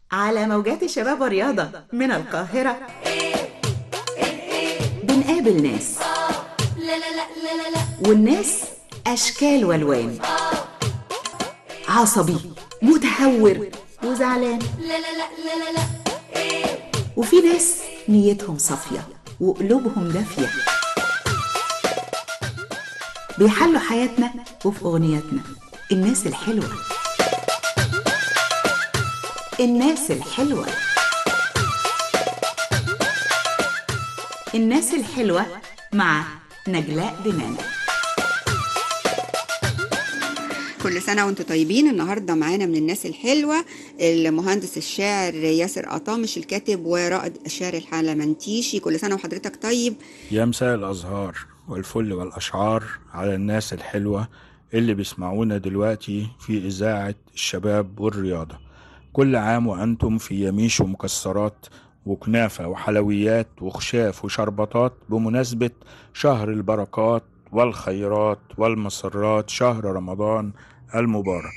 على موجات الشباب والرياضة من القاهرة بنقابل ناس والناس أشكال والوان عصبي متهور وزعلان وفي ناس نيتهم صافية وقلوبهم دافية بيحلوا حياتنا وفي أغنياتنا الناس الحلوة الناس الحلوة الناس الحلوة مع نجلاء بنان كل سنة وانتم طيبين النهاردة معانا من الناس الحلوة المهندس الشاعر ياسر قطامش الكاتب ورائد الشعر الحلمنتيشي كل سنة وحضرتك طيب يا مساء الأزهار والفل والأشعار على الناس الحلوة اللي بيسمعونا دلوقتي في إذاعة الشباب والرياضة كل عام وأنتم في يميش ومكسرات وكنافة وحلويات وخشاف وشربطات بمناسبة شهر البركات والخيرات والمسرات شهر رمضان المبارك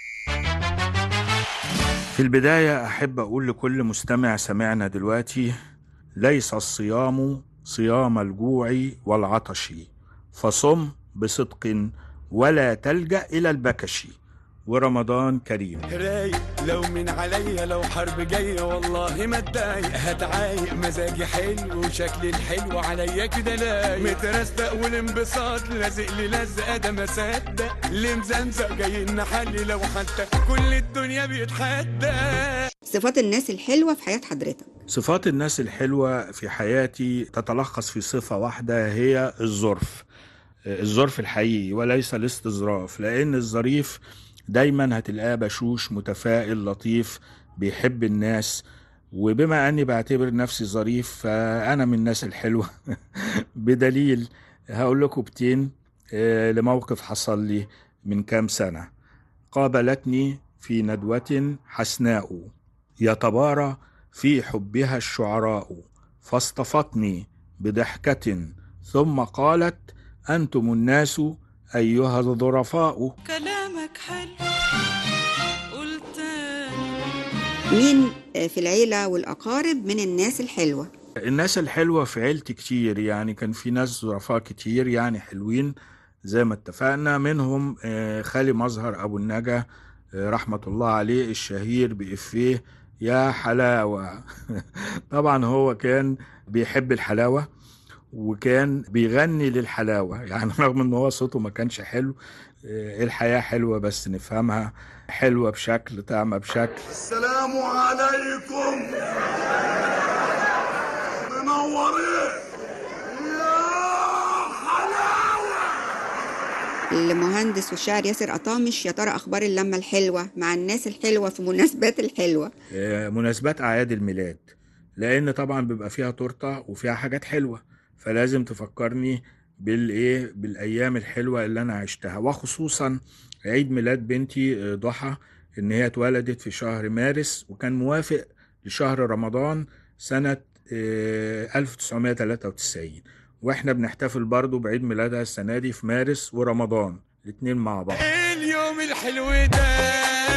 في البداية أحب أقول لكل مستمع سمعنا دلوقتي ليس الصيام صيام الجوع والعطش فصم بصدق ولا تلجأ إلى البكش ورمضان كريم رايق لو من عليا لو حرب جاية والله ما اتضايق هتعايق مزاجي حلو وشكلي الحلو عليا كده لايق مترستق والانبساط لازق لي لزقة ده ما صدق اللي مزمزق جاي نحلي لو حتى كل الدنيا بيتحدى صفات الناس الحلوة في حياة حضرتك صفات الناس الحلوة في حياتي تتلخص في صفة واحدة هي الظرف الظرف الحقيقي وليس الاستظراف لأن الظريف دايما هتلاقاه بشوش متفائل لطيف بيحب الناس وبما اني بعتبر نفسي ظريف فانا من الناس الحلوه بدليل هقول لكم بتين آه، لموقف حصل لي من كام سنه قابلتني في ندوه حسناء يتبارى في حبها الشعراء فاصطفتني بضحكه ثم قالت انتم الناس ايها الظرفاء كلامك حلو قلت مين في العيلة والأقارب من الناس الحلوة الناس الحلوة في عيلتي كتير يعني كان في ناس ظرفاء كتير يعني حلوين زي ما اتفقنا منهم آه، خالي مظهر أبو النجا آه، رحمة الله عليه الشهير بإفيه يا حلاوة طبعا هو كان بيحب الحلاوة وكان بيغني للحلاوة يعني رغم ان هو صوته ما كانش حلو آه، الحياة حلوة بس نفهمها حلوة بشكل طعمة بشكل السلام عليكم منورين يا حلاوة المهندس والشاعر ياسر قطامش يا ترى أخبار اللمة الحلوة مع الناس الحلوة في مناسبات الحلوة آه، مناسبات أعياد الميلاد لأن طبعا بيبقى فيها تورتة وفيها حاجات حلوة فلازم تفكرني بالإيه بالأيام الحلوة اللي أنا عشتها وخصوصا عيد ميلاد بنتي آه، ضحى إن هي اتولدت في شهر مارس وكان موافق لشهر رمضان سنة آه، 1993 واحنا بنحتفل برضو بعيد ميلادها السنة دي في مارس ورمضان الاتنين مع بعض اليوم الحلو ده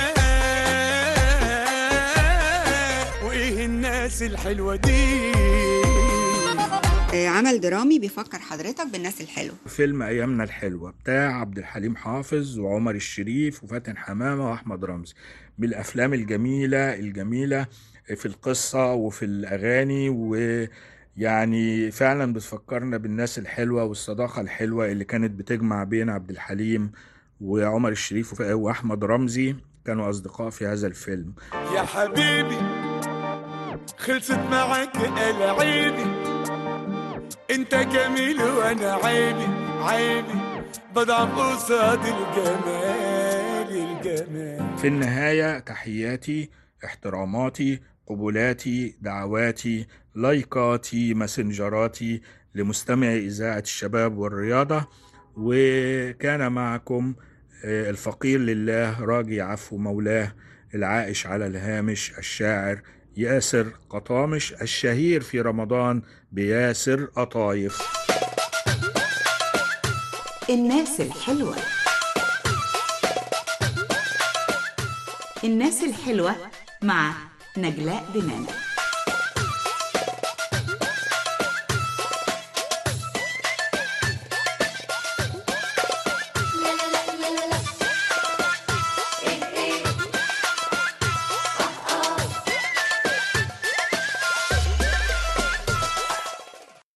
وايه الناس الحلوة دي آه، عمل درامي بيفكر حضرتك بالناس الحلوة فيلم ايامنا الحلوه بتاع عبد الحليم حافظ وعمر الشريف وفاتن حمامه واحمد رمزي من الافلام الجميله الجميله في القصه وفي الاغاني ويعني فعلا بتفكرنا بالناس الحلوه والصداقه الحلوه اللي كانت بتجمع بين عبد الحليم وعمر الشريف وف- واحمد رمزي كانوا اصدقاء في هذا الفيلم يا حبيبي خلصت معاك العيبي انت جميل وانا عيبي عيبي بضعف قصاد الجمال الجمال في النهاية تحياتي احتراماتي قبولاتي دعواتي لايكاتي مسنجراتي لمستمعي إذاعة الشباب والرياضة وكان معكم آه، الفقير لله راجي عفو مولاه العائش على الهامش الشاعر ياسر قطامش الشهير في رمضان بياسر قطايف الناس الحلوة الناس الحلوة مع نجلاء بنانا